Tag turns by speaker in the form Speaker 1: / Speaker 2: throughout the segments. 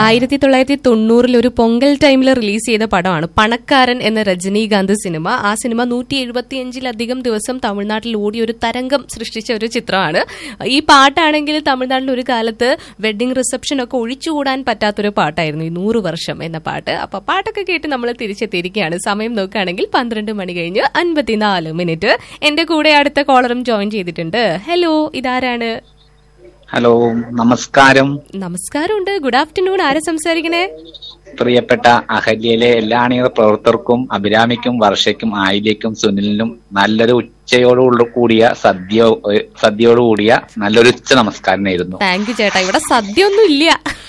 Speaker 1: ആയിരത്തി തൊള്ളായിരത്തി തൊണ്ണൂറിൽ ഒരു പൊങ്കൽ ടൈമിൽ റിലീസ് ചെയ്ത പടമാണ് പണക്കാരൻ എന്ന രജനീകാന്ത് സിനിമ ആ സിനിമ നൂറ്റി എഴുപത്തിയഞ്ചിലധികം ദിവസം തമിഴ്നാട്ടിൽ ഓടി ഒരു തരംഗം സൃഷ്ടിച്ച ഒരു ചിത്രമാണ് ഈ പാട്ടാണെങ്കിൽ തമിഴ്നാട്ടിൽ ഒരു കാലത്ത് വെഡിങ് റിസപ്ഷൻ ഒക്കെ ഒഴിച്ചുകൂടാൻ പറ്റാത്തൊരു പാട്ടായിരുന്നു ഈ നൂറ് വർഷം എന്ന പാട്ട് അപ്പൊ പാട്ടൊക്കെ കേട്ട് നമ്മൾ തിരിച്ചെത്തിയിരിക്കുകയാണ് സമയം നോക്കുകയാണെങ്കിൽ പന്ത്രണ്ട് മണി കഴിഞ്ഞ് അൻപത്തിനാല് മിനിറ്റ് എന്റെ കൂടെ അടുത്ത കോളറും ജോയിൻ ചെയ്തിട്ടുണ്ട് ഹലോ ഇതാരാണ്
Speaker 2: ഹലോ നമസ്കാരം
Speaker 1: നമസ്കാരമുണ്ട് ഗുഡ് ആഫ്റ്റർനൂൺ ആരാ സംസാരിക്കണേ
Speaker 2: പ്രിയപ്പെട്ട അഹല്യയിലെ എല്ലാ അണിയറ പ്രവർത്തകർക്കും അഭിരാമിക്കും വർഷയ്ക്കും ആയില്യക്കും സുനിലിനും നല്ലൊരു ഉച്ചയോട് കൂടിയ സദ്യ സദ്യയോട് കൂടിയ നല്ലൊരു ഉച്ച നമസ്കാരം നേരുന്നു
Speaker 1: താങ്ക് യു ചേട്ടാ ഇവിടെ സദ്യ ഒന്നും ഇല്ല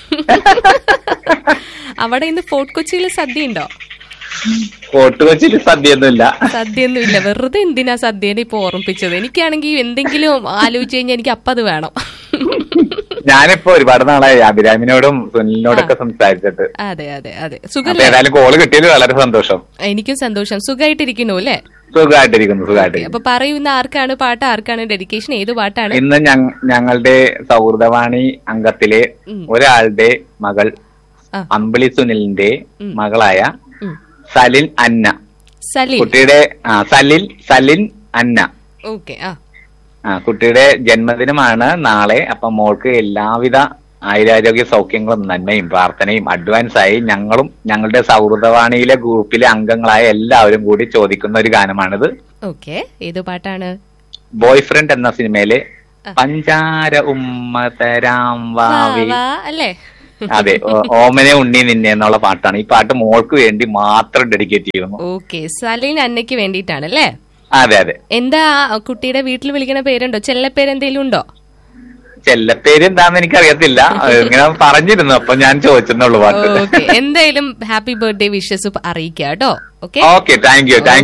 Speaker 1: അവിടെ ഇന്ന് ഫോർട്ട് കൊച്ചിയിൽ സദ്യ ഉണ്ടോ
Speaker 2: കോട്ട് കൊച്ചിയിൽ സദ്യയൊന്നുമില്ല
Speaker 1: സദ്യ ഒന്നും ഇല്ല വെറുതെ എന്തിനാ സദ്യനെ ഇപ്പൊ ഓർമ്മിപ്പിച്ചത് എനിക്കാണെങ്കിൽ എന്തെങ്കിലും ആലോചിച്ച് കഴിഞ്ഞാൽ എനിക്ക് അപ്പത് വേണം
Speaker 2: ഞാനിപ്പോ ഒരുപാട് നാളായി അഭിരാമിനോടും സുനിലിനോടൊക്കെ സംസാരിച്ചിട്ട്
Speaker 1: അതെ അതെ അതെ
Speaker 2: അപ്പൊ
Speaker 1: സുഖല്ലേ
Speaker 2: ഏതായാലും കോള് കിട്ടിയതിൽ വളരെ സന്തോഷം
Speaker 1: എനിക്കും സന്തോഷം സുഖമായിട്ടിരിക്കുന്നു അല്ലേ
Speaker 2: സുഖമായിട്ടിരിക്കുന്നു സുഖമായിട്ടിരിക്കുന്നു
Speaker 1: അപ്പൊ പറയൂ ഇന്ന് ആർക്കാണ് പാട്ട് ആർക്കാണ് ഡെഡിക്കേഷൻ ഏത് പാട്ടാണ്
Speaker 2: ഇന്ന് ഞങ്ങ- ഞങ്ങളുടെ സൗഹൃദവാണി അംഗത്തിലെ
Speaker 1: ഉം.
Speaker 2: ഒരാളുടെ മകൾ
Speaker 1: ആ.
Speaker 2: അമ്പിളി സുനിലിന്റെ
Speaker 1: ഉം.
Speaker 2: മകളായ
Speaker 1: ഉം.
Speaker 2: സലിൻ അന്ന
Speaker 1: സലീം
Speaker 2: കുട്ടിയുടെ ആ സലിൽ സലിൻ അന്ന
Speaker 1: ഓക്കെ ആ
Speaker 2: ആ കുട്ടിയുടെ ജന്മദിനമാണ് നാളെ അപ്പൊ മോൾക്ക് എല്ലാവിധ ആയുരാരോഗ്യ സൗഖ്യങ്ങളും നന്മയും പ്രാർത്ഥനയും അഡ്വാൻസ് ആയി ഞങ്ങളും ഞങ്ങളുടെ സൗഹൃദവാണിയിലെ ഗ്രൂപ്പിലെ അംഗങ്ങളായ എല്ലാവരും കൂടി ചോദിക്കുന്ന ഒരു ഗാനമാണിത്
Speaker 1: ഓക്കെ ഏത് പാട്ടാണ്
Speaker 2: ബോയ് ഫ്രണ്ട് എന്ന സിനിമയിലെ
Speaker 1: ആ.
Speaker 2: പഞ്ചാര ഉമ്മ തരാം
Speaker 1: വാ,
Speaker 2: വാവി
Speaker 1: വാ, അല്ലേ
Speaker 2: അതെ ഓ- ഓമനെ ഉണ്ണി നിന്നെ എന്നുള്ള പാട്ടാണ് ഈ പാട്ട് മോൾക്ക് വേണ്ടി മാത്രം ഡെഡിക്കേറ്റ് ചെയ്യുന്നു
Speaker 1: ഓക്കെ സലീൻ അന്നയ്ക്ക് വേണ്ടിയിട്ടാണ് അല്ലേ
Speaker 2: അതെ അതെ
Speaker 1: എന്താ ആ കുട്ടിയുടെ വീട്ടിൽ വിളിക്കണ പേരുണ്ടോ ചെല്ലപ്പേര് എന്തെങ്കിലും ഉണ്ടോ
Speaker 2: ചെല്ലപ്പേര് എന്താന്ന് എനിക്കറിയത്തില്ല ഇങ്ങനെ പറഞ്ഞിരുന്നു അപ്പൊ ഞാൻ ചോദിച്ചെന്നുള്ളു പാട്ട്
Speaker 1: ഓക്കെ എന്തായാലും ഹാപ്പി ബർത്ത്ഡേ വിഷസ് അറിയിക്കാം കേട്ടോ okay
Speaker 2: okay thank you thank